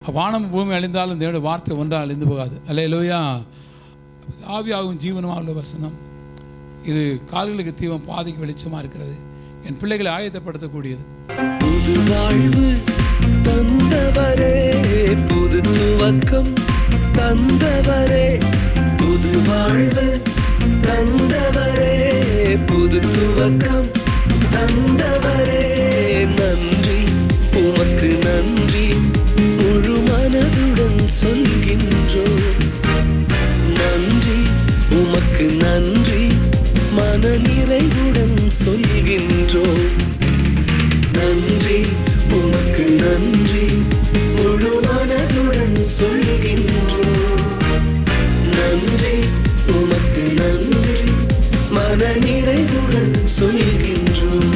வானம் பூமி அழிந்தாலும் தேவனுடைய வார்த்தை ஒன்றால் அழிந்து போகாது அல்லையிலோயா ஆவியாகும் ஜீவனமாக உள்ள வசனம் இது கால்களுக்கு தீபம் பாதைக்கு வெளிச்சமாக இருக்கிறது என் பிள்ளைகளை ஆயத்தப்படுத்தக்கூடியது புது வாழ்வு தந்தவரே புது துவக்கம் தந்தவரே புது வாழ்வு தந்தவரே புது துவக்கம் தந்தவரே நன்றி உமக்கு நன்றி முழு மனதுடன் சொல்கின்றோம் நன்றி உமக்கு நன்றி மன நிறைவுடன் சொல்கின்றோம் நன்றி உமக்கு நன்றி முழு மனதுடன் சொல்கின்றோம் நன்றி உமக்கு நன்றி மன நிறைவுடன் சொல்கின்றோம்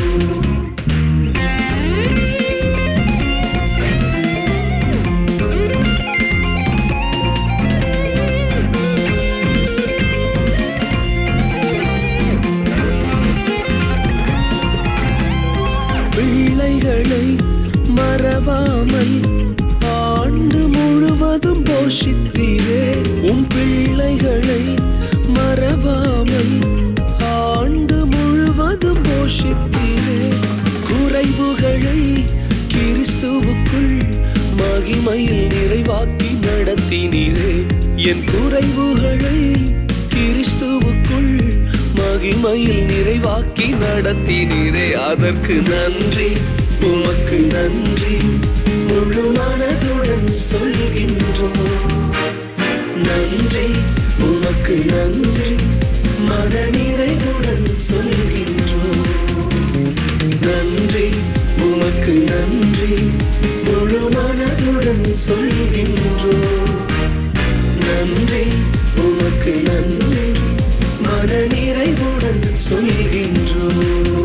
பிள்ளைகளை மறவாமல் ஆண்டு முழுவதும் போஷித்தீரே உம் பிள்ளைகளை மறவாமல் ஆண்டு முழுவதும் போஷித்தீரே குறைவுகளை கிறிஸ்துவுக்குள் மகிமையில் நிறைவாக்கி நடத்தினீரே என் குறைவுகளை கிறிஸ்துவுக்குள் மகிமையில் நிறைவாக்கி நடத்தினீரே அதற்கு நன்றி உமக்கு நன்றி முழு மனதுடன் சொல்கின்றோம் நன்றி உமக்கு நன்றி மன நிறைவுடன் சொல்கின்றோம் நன்றி உமக்கு நன்றி முழு மனதுடன் சொல்கின்றோம் நன்றி உமக்கு நன்றி மன நிறைவுடன் சொல்கின்றோம்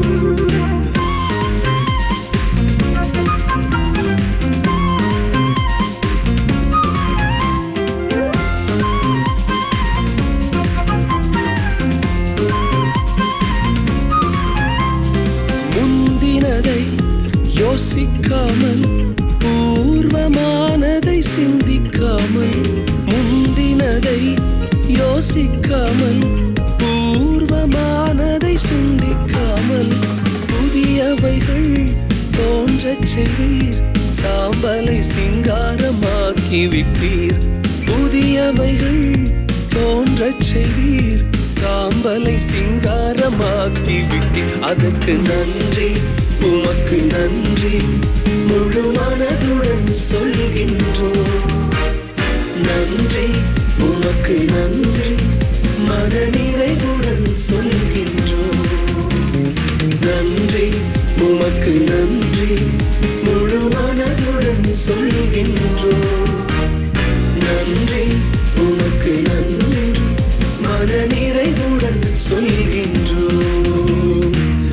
முந்தினதை யோசிக்காமல் பூர்வமானதை சிந்திக்காமல் முந்தினதை யோசிக்காமல் பூர்வமானதை சிந்திக்காமல் புதியவைகள் தோன்றச் செய்வீர் சாம்பலை சிங்காரமாக்கி விட்டீர் புதியவைகள் தோன்றச் செய்வீர் சாம்பலை சிங்காரமாக்கி விட்டீர் அதற்கு நன்றி உமக்கு நன்றி முழு மனதுடன் சொல்கின்றோம் நன்றி உமக்கு நன்றி மன நிறைவுடன் சொல்கின்றோம் நன்றி உமக்கு நன்றி முழு மனதுடன் சொல்கின்றோம் நன்றி உமக்கு நன்றி மன நிறைவுடன் சொல்கின்றோம்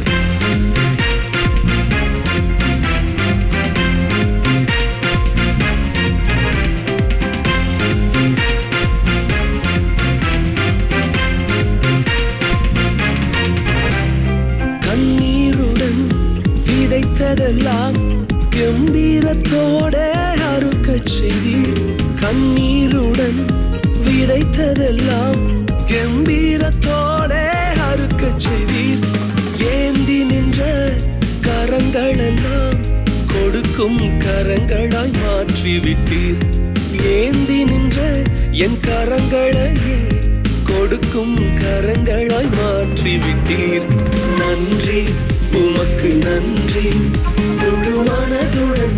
கண்ணீருடன் விதைத்ததெல்லாம் கம்பீரத்தோட அறுக்கச் செய்தீர் கண்ணீருடன் விதைத்ததெல்லாம் கம்பீரத்தோட அறுக்கச் செய்தீர் ஏந்தி நின்ற கரங்களெல்லாம் கொடுக்கும் கரங்களாய் மாற்றி விட்டீர் ஏந்தி நின்ற என் கரங்களையே கொடுக்கும் கரங்களாய் மாற்றி விட்டீர் நன்றி உமக்கு நன்றி முழு மனதுடன்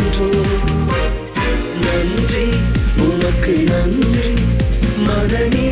சொல்கின்றோம் நன்றி உமக்கு நன்றி மனநீ